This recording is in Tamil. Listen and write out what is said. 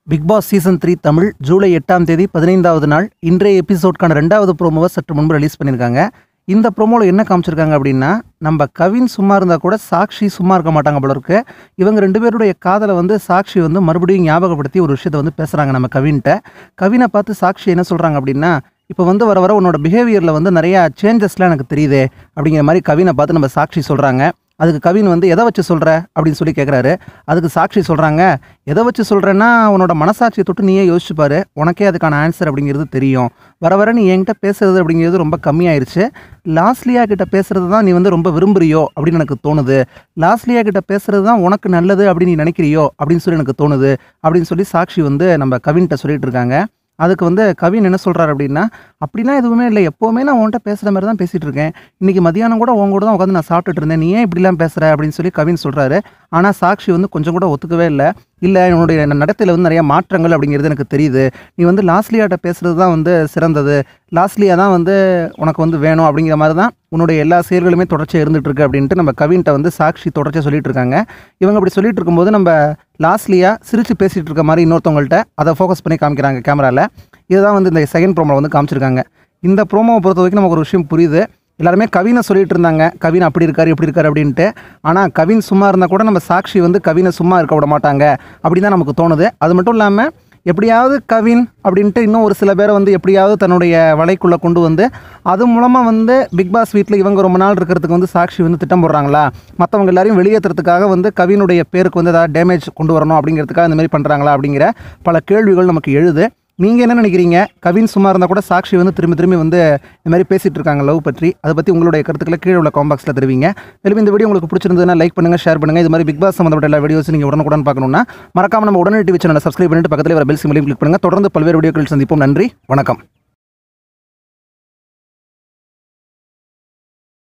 big Boss season three Tamil July எட்டாம் தேதி பதினைந்தாவது நாள் இன்றைய எபிசோட்கான ரெண்டாவது ப்ரோமோவை சற்று முன்பு ரிலீஸ் பண்ணியிருக்காங்க இந்த ப்ரோமோவில் என்ன காமிச்சிருக்காங்க அப்படின்னா நம்ம கவின் சும்மா இருந்தால் கூட சாக்ஷி சும்மா இருக்க மாட்டாங்க போல இருக்கு இவங்க ரெண்டு பேருடைய காதலை வந்து சாக்ஷி வந்து மறுபடியும் ஞாபகப்படுத்தி ஒரு விஷயத்தை வந்து பேசுகிறாங்க நம்ம கவின்கிட்ட கவினை பார்த்து சாக்ஷி என்ன சொல்கிறாங்க அப்படின்னா இப்போ வந்து வர வர உன்னோட பிஹேவியரில் வந்து நிறையா சேஞ்சஸ்லாம் எனக்கு தெரியுதே அப்படிங்கிற மாதிரி கவினை பார்த்து நம்ம சாக்ஷி சொல்கிறாங்க அதுக்கு கவின் வந்து எதை வச்சு சொல்கிற அப்படின்னு சொல்லி கேட்குறாரு அதுக்கு சாக்ஷி சொல்கிறாங்க எதை வச்சு சொல்கிறேன்னா உன்னோட மனசாட்சியை தொட்டு நீயே யோசிச்சு பாரு உனக்கே அதுக்கான ஆன்சர் அப்படிங்கிறது தெரியும் வர வர நீ என்கிட்ட பேசுறது அப்படிங்கிறது ரொம்ப கம்மியாயிருச்சு லாஸ்லியா கிட்ட பேசுறது தான் நீ வந்து ரொம்ப விரும்புறியோ அப்படின்னு எனக்கு தோணுது லாஸ்லியா கிட்ட பேசுறது தான் உனக்கு நல்லது அப்படின்னு நீ நினைக்கிறியோ அப்படின்னு சொல்லி எனக்கு தோணுது அப்படின்னு சொல்லி சாக்ஷி வந்து நம்ம கவின்கிட்ட சொல்லிட்டு இருக்காங்க அதுக்கு வந்து கவின் என்ன சொல்கிறார் அப்படின்னா அப்படிலாம் எதுவுமே இல்லை எப்போவுமே நான் உன்கிட்ட பேசுகிற மாதிரி தான் பேசிகிட்டு இருக்கேன் இன்றைக்கி மதியானம் கூட உன் கூட தான் உட்காந்து நான் சாப்பிட்டுட்டு இருந்தேன் நீ ஏன் இப்படிலாம் பேசுகிற அப்படின்னு சொல்லி கவின் சொல்கிறாரு ஆனால் சாக்ஷி வந்து கொஞ்சம் கூட ஒத்துக்கவே இல்லை இல்லை என்னுடைய நடத்தையில் வந்து நிறைய மாற்றங்கள் அப்படிங்கிறது எனக்கு தெரியுது நீ வந்து லாஸ்லியாட்ட பேசுகிறது தான் வந்து சிறந்தது லாஸ்லியா தான் வந்து உனக்கு வந்து வேணும் அப்படிங்கிற மாதிரி தான் உன்னுடைய எல்லா செயல்களுமே தொடர்ச்சியாக இருந்துட்டு இருக்கு அப்படின்ட்டு நம்ம கவின்கிட்ட வந்து சாக்ஷி தொடர்ச்சியாக சொல்லிட்டு இருக்காங்க இவங்க அப்படி சொல்லிட்டு இருக்கும்போது நம்ம லாஸ்லியா சிரிச்சு பேசிட்டு இருக்க மாதிரி இன்னொருத்தவங்கள்ட்ட அதை ஃபோக்கஸ் பண்ணி காமிக்கிறாங்க கேமராவில் இதுதான் வந்து இந்த செகண்ட் ப்ரோமோவில் வந்து காமிச்சிருக்காங்க இந்த ப்ரோமோவை பொறுத்த வரைக்கும் நமக்கு ஒரு விஷயம் புரியுது எல்லாருமே கவினை சொல்லிட்டு இருந்தாங்க கவின் அப்படி இருக்காரு இப்படி இருக்காரு அப்படின்ட்டு ஆனால் கவின் சும்மா இருந்தால் கூட நம்ம சாக்ஷி வந்து கவினை சும்மா இருக்க விட மாட்டாங்க அப்படின்னு தான் நமக்கு தோணுது அது மட்டும் இல்லாமல் எப்படியாவது கவின் அப்படின்ட்டு இன்னும் ஒரு சில பேரை வந்து எப்படியாவது தன்னுடைய வலைக்குள்ளே கொண்டு வந்து அது மூலமாக வந்து பிக் பாஸ் வீட்டில் இவங்க ரொம்ப நாள் இருக்கிறதுக்கு வந்து சாக்ஷி வந்து திட்டம் போடுறாங்களா மற்றவங்க எல்லாரையும் வெளியேற்றுறதுக்காக வந்து கவினுடைய பேருக்கு வந்து ஏதாவது டேமேஜ் கொண்டு வரணும் அப்படிங்கிறதுக்காக இந்த மாதிரி பண்ணுறாங்களா அப்படிங்கிற பல கேள்விகள் நமக்கு எழுது நீங்கள் என்ன நினைக்கிறீங்க கவின் சும்மா இருந்தால் கூட சாக்ஷி வந்து திரும்பி திரும்பி வந்து இந்த மாதிரி பேசிகிட்டு இருக்காங்க லவ் பற்றி அதை பற்றி உங்களுடைய கருத்துக்களை கீழே உள்ள காம்பாக்ஸில் தெரிவிங்க மேலும் இந்த வீடியோ உங்களுக்கு பிடிச்சிருந்ததுன்னா லைக் பண்ணுங்கள் ஷேர் பண்ணுங்கள் இது மாதிரி பிக் பாஸ் சம்மந்தப்பட்ட எல்லா வீடியோஸ் நீங்கள் உடனுக்குடன் பார்க்கணும்னா மறக்காம நம்ம உடனே டிவி சேனலை சப்ஸ்கிரைப் பண்ணிட்டு பக்கத்தில் வர பெல் சிம்லையும் கிளிக் பண்ணுங்கள் தொடர்ந்து பல்வேறு வீடியோக்கள் சந்திப்போம் நன்றி வணக்கம்